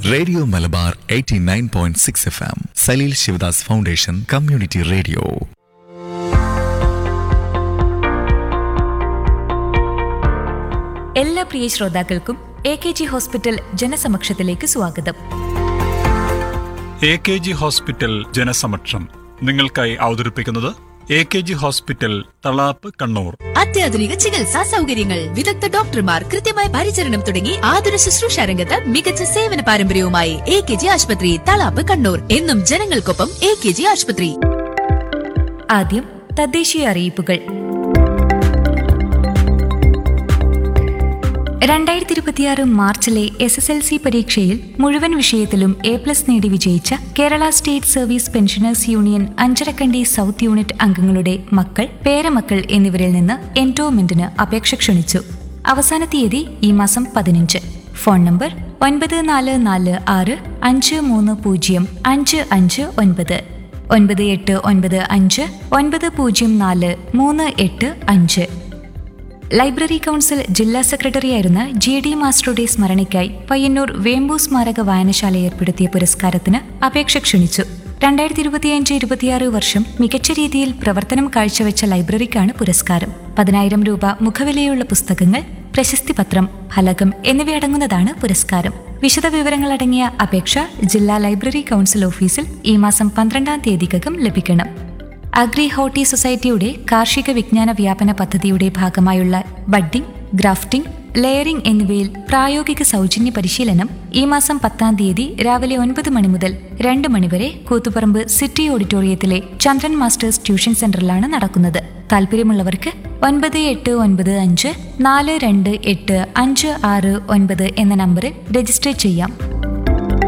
radio Malabar 89.6 point six F M Salil Sivadas foundation community radio എല്ലാ പ്രിയ ശ്രോതാക്കൾക്കും എ കെ ജി ഹോസ്പിറ്റൽ ജനസമക്ഷത്തിലേക്ക് സ്വാഗതം എ കെ ജി ഹോസ്പിറ്റൽ ജനസമക്ഷം നിങ്ങൾക്കായി അവതരിപ്പിക്കുന്നത് A K G hospital Thalap Kannur അത്യാധുനിക ചികിത്സാ സൗകര്യങ്ങൾ വിദഗ്ധ ഡോക്ടർമാർ കൃത്യമായ പരിചരണം തുടങ്ങി ആതുര ശുശ്രൂഷ രംഗത്ത് മികച്ച സേവന പാരമ്പര്യവുമായി എ കെ ജി ആശുപത്രി തളാപ്പ് കണ്ണൂർ എന്നും ജനങ്ങൾക്കൊപ്പം എ കെ ജി ആശുപത്രി ആദ്യം തദ്ദേശീയ അറിയിപ്പുകൾ രണ്ടായിരത്തി ഇരുപത്തിയാറ് മാർച്ചിലെ എസ് എസ് എൽ സി പരീക്ഷയിൽ മുഴുവൻ വിഷയത്തിലും എ പ്ലസ് നേടി വിജയിച്ച Kerala state service pensioners union Anjarakandy south unit അംഗങ്ങളുടെ മക്കൾ പേരമക്കൾ എന്നിവരിൽ നിന്ന് എൻഡോമെന്റിന് അപേക്ഷ ക്ഷണിച്ചു അവസാന തീയതി ഈ മാസം പതിനഞ്ച് ഫോൺ നമ്പർ ഒൻപത് നാല് നാല് ആറ് അഞ്ച് മൂന്ന് പൂജ്യം അഞ്ച് അഞ്ച് ഒൻപത് ഒൻപത് എട്ട് ഒൻപത് അഞ്ച് ഒൻപത് പൂജ്യം നാല് മൂന്ന് എട്ട് അഞ്ച് ലൈബ്രറി കൗൺസിൽ ജില്ലാ സെക്രട്ടറിയായിരുന്ന ജി ഡി മാസ്റ്ററുടെ സ്മരണയ്ക്കായി പയ്യന്നൂർ വേമ്പു സ്മാരക വായനശാല ഏർപ്പെടുത്തിയ പുരസ്കാരത്തിന് അപേക്ഷ ക്ഷണിച്ചു രണ്ടായിരത്തി ഇരുപത്തിയഞ്ച് ഇരുപത്തിയാറ് വർഷം മികച്ച രീതിയിൽ പ്രവർത്തനം കാഴ്ചവെച്ച ലൈബ്രറിക്കാണ് പുരസ്കാരം പതിനായിരം രൂപ മുഖവിലയുള്ള പുസ്തകങ്ങൾ പ്രശസ്തി പത്രം ഫലകം എന്നിവയടങ്ങുന്നതാണ് പുരസ്കാരം വിശദവിവരങ്ങളടങ്ങിയ അപേക്ഷ ജില്ലാ ലൈബ്രറി കൗൺസിൽ ഓഫീസിൽ ഈ മാസം പന്ത്രണ്ടാം തീയതിക്കകം ലഭിക്കണം അഗ്രി ഹോട്ടി സൊസൈറ്റിയുടെ കാർഷിക വിജ്ഞാന വ്യാപന പദ്ധതിയുടെ ഭാഗമായുള്ള ബഡ്ഡിംഗ് ഗ്രാഫ്റ്റിംഗ് ലെയറിംഗ് എന്നിവയിൽ പ്രായോഗിക സൗജന്യ പരിശീലനം ഈ മാസം പത്താം തീയതി രാവിലെ ഒൻപത് മണി മുതൽ രണ്ട് മണിവരെ കൂത്തുപറമ്പ് സിറ്റി ഓഡിറ്റോറിയത്തിലെ ചന്ദ്രൻ മാസ്റ്റേഴ്സ് ട്യൂഷൻ സെന്ററിലാണ് നടക്കുന്നത് താല്പര്യമുള്ളവർക്ക് ഒൻപത് എട്ട് ഒൻപത് അഞ്ച് നാല് രണ്ട് എട്ട് അഞ്ച് ആറ് ഒൻപത് എന്ന നമ്പറിൽ രജിസ്റ്റർ ചെയ്യാം